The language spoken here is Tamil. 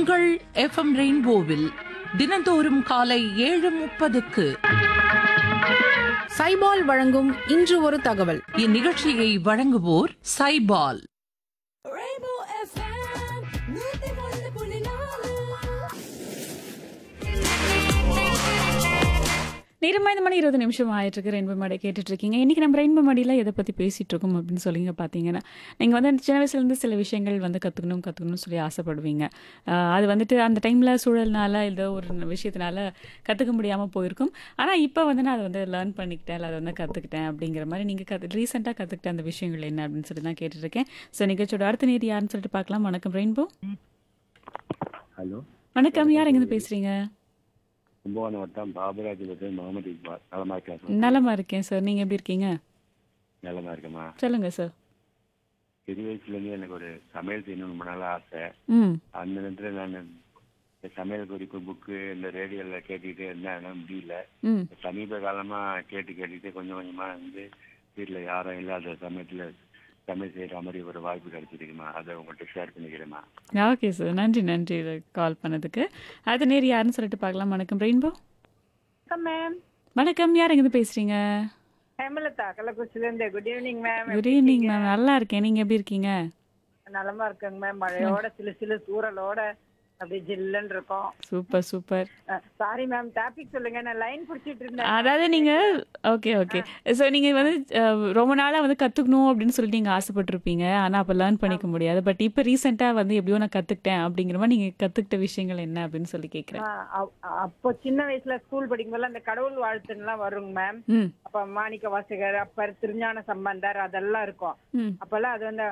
உங்கள் எஃப்எம் ரெயின்போவில் தினந்தோறும் காலை ஏழு முப்பதுக்கு சைபால் வழங்கும் இன்று ஒரு தகவல் இந்நிகழ்ச்சியை வழங்குவோர் சைபால் Rainbow FM, நூத்தி ஒன்று புள்ளி நாலு. நேரமா இந்த மணி இருபது நிமிஷம் ஆயிட்டு இருக்கு ரெயின்போ மாடை கேட்டுட்டு இருக்கீங்க இன்னைக்கு நம்ம ரெயின்போ மாடியில் எதை பற்றி பேசிட்டு இருக்கோம் அப்படின்னு சொல்லிங்க பார்த்தீங்கன்னா நீங்கள் வந்து சின்ன வயசுலேருந்து சில விஷயங்கள் வந்து கற்றுக்கணும் கற்றுக்கணும்னு சொல்லி ஆசைப்படுவீங்க ஆஹ் அது வந்துட்டு அந்த டைமில் சூழல்னால ஏதோ ஒரு விஷயத்தினால கற்றுக்க முடியாமல் போயிருக்கும் ஆனால் இப்போ வந்து நான் அதை வந்து லேர்ன் பண்ணிக்கிட்டேன் இல்லை அதை வந்து கற்றுக்கிட்டேன் அப்படிங்கிற மாதிரி நீங்கள் கற்று ரீசெண்டாக கற்றுக்கிட்ட அந்த விஷயங்கள் என்ன அப்படின்னு சொல்லி தான் கேட்டுட்ருக்கேன் ஸோ நிகழ்ச்சியோட அடுத்த நேர் யாருன்னு சொல்லிட்டு பார்க்கலாம் வணக்கம் ரெயின்போ ஹலோ வணக்கம் யார் எங்கேருந்து பேசுகிறீங்க கும்பகோணம் வட்டம் பாபராஜபுரத்தில் முகமது இக்பால் நலமா இருக்கா சார் நலமா இருக்கேன் சார் நீங்கள் எப்படி இருக்கீங்க நலமா இருக்கேம்மா சொல்லுங்கள் சார் சிறு வயசுலேருந்து எனக்கு ஒரு சமையல் செய்யணும் ரொம்ப நாள் ஆசை ம் அந்த நேரத்தில் நான் இந்த சமையல் குறிப்பு புக்கு இந்த ரேடியோவில் கேட்டுக்கிட்டே இருந்தேன் ஆனால் முடியல ம் சமீப காலமாக கேட்டு கேட்டுக்கிட்டே கொஞ்சம் கொஞ்சமாக வந்து வீட்டில் யாரும் இல்லாத சமயத்தில் சமையல் செய்கிற மாதிரி ஒரு வாய்ப்பு கிடைச்சிருக்குமா அதை உங்கள்கிட்ட ஷேர் பண்ணிக்கிறேம்மா ஓகே சார் நன்றி நன்றி இதை கால் பண்ணதுக்கு அது நேர் யாருன்னு சொல்லிட்டு பார்க்கலாம் வணக்கம் ரெயின்போ வணக்கம் மேம் வணக்கம் யார் எங்கேருந்து பேசுறீங்க ஹேமலதா கள்ளக்குறிச்சில இருந்து good evening ma'am good evening ma'am நல்லா இருக்கேன் நீங்க எப்படி இருக்கீங்க நலமா இருக்கேங்க மேம் மழையோட சிலு சிலு தூறலோட அப்படியே ஜில்லுன்னு இருக்கும் super super sorry ma'am topic சொல்லுங்க நான் லைன் புடிச்சிட்டு இருந்தேன் அதாவது நீங்க ஓகே ஓகே ஸோ நீங்க வந்து அஹ், ரொம்ப நாளா வந்து கத்துக்கணும் அப்படின்னு சொல்லிட்டு நீங்க ஆசைப்பட்டிருப்பீங்க ஆனா அப்ப லேர்ன் பண்ணிக்க முடியாது பட் இப்போ ரீசெண்டா வந்து எப்படியோ நான் கத்துக்கிட்டேன் அப்படிங்கிற மாதிரி நீங்க கத்துக்கிட்ட விஷயங்கள் என்ன அப்படின்னு சொல்லி கேட்குறேன் ஆ, அ- அப்போ சின்ன வயசுல ஸ்கூல் படிக்கும்போது அந்த கடவுள் வாழ்த்துலாம் வருங்க மேம் ம் அப்ப மாணிக்க வாசகர் அப்பர் திருஞான சம்பந்தர் அதெல்லாம் இருக்கும் ம் அப்பெல்லாம் அது வந்து